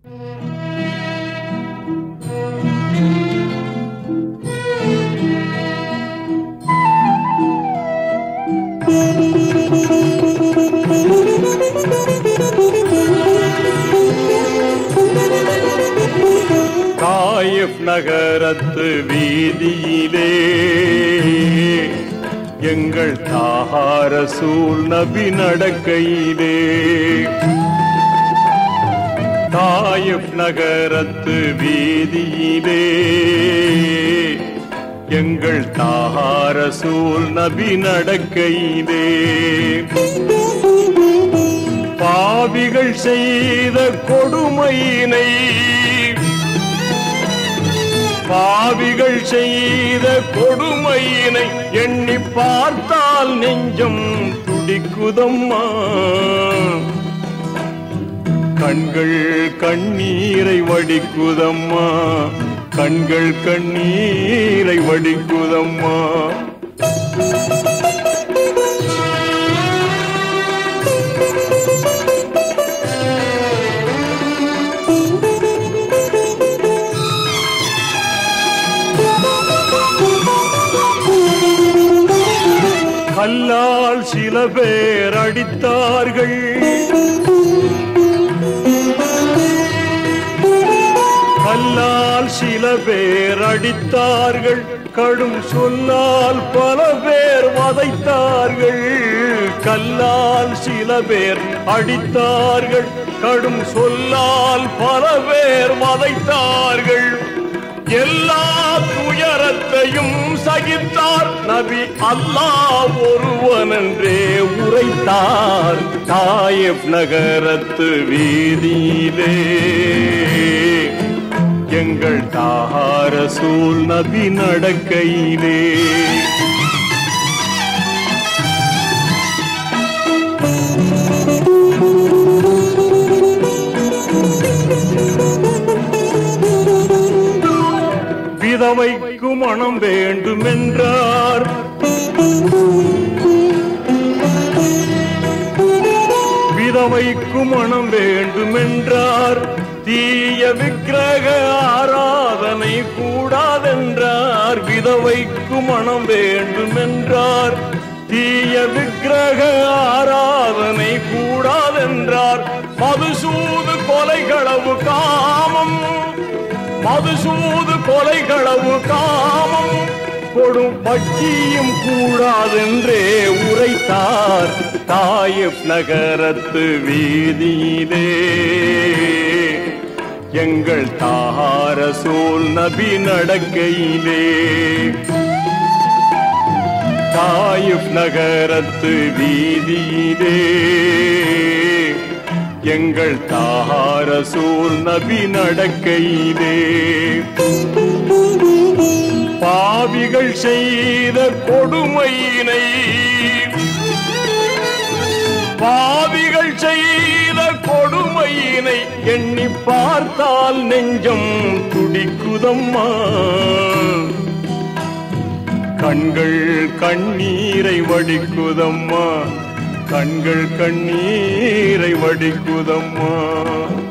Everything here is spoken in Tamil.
தாயிப் நகரத்து வீதியிலே எங்கள் தாகார சூழ் நபி நடக்கையிலே தாயிப் நகரத்து வீதியிலே எங்கள் தாகார சூழ் நபி நடக்கையிலே பாவிகள் செய்த கொடுமையினை பாவிகள் செய்த கொடுமையினை எண்ணி பார்த்தால் நெஞ்சம் துடிக்குதம்மா கண்கள் கண்ணீரை வடிக்குதம்மா கண்கள் கண்ணீரை வடிக்குதம்மா கல்லால் சில பேர் அடித்தார்கள் கல்லால் சில பேர் அடித்தார்கள் கடும் சொல்லால் பல பேர் வதைத்தார்கள் கல்லால் சில பேர் அடித்தார்கள் கடும் சொல்லால் பல பேர் வதைத்தார்கள் எல்லா துயரத்தையும் சகித்தார் நபி அல்லாஹ் ஒருவனென்றே உரைத்தார் தாயப் நகரத்து வீதியிலே எங்கள் தாகார சூழ் நபி நடக்கையிலே விதவைக்கு மனம் வேண்டுமென்றார் விதவைக்கு மனம் வேண்டுமென்றார் தீய விக்கிரக ஆராதனை கூடாதென்றார் விதவைக்கு மனம் வேண்டுமென்றார் தீய விக்கிரக ஆராதனை கூடாதென்றார் மதுசூது கொலைகளவு காமம் மதுசூது கொலைகளவு காமம் கொடும் பட்சியும் கூடாதென்றே உரைத்தார் தாயிப் நகரத்து வீதியிலே எங்கள் தார சோல் நபி நடக்கையிலே தாயிப் நகரத்து வீதியிலே எங்கள் தார சூழ் நபி நடக்கையிலே பாவிகள் செய்த கொடுமையினை பாவிகள் செய்த கொடுமையினை எண்ணி பார்த்தால் நெஞ்சம் துடிக்குதம்மா கண்கள் கண்ணீரை வடிக்குதம்மா கண்கள் கண்ணீரை வடிக்குதம்மா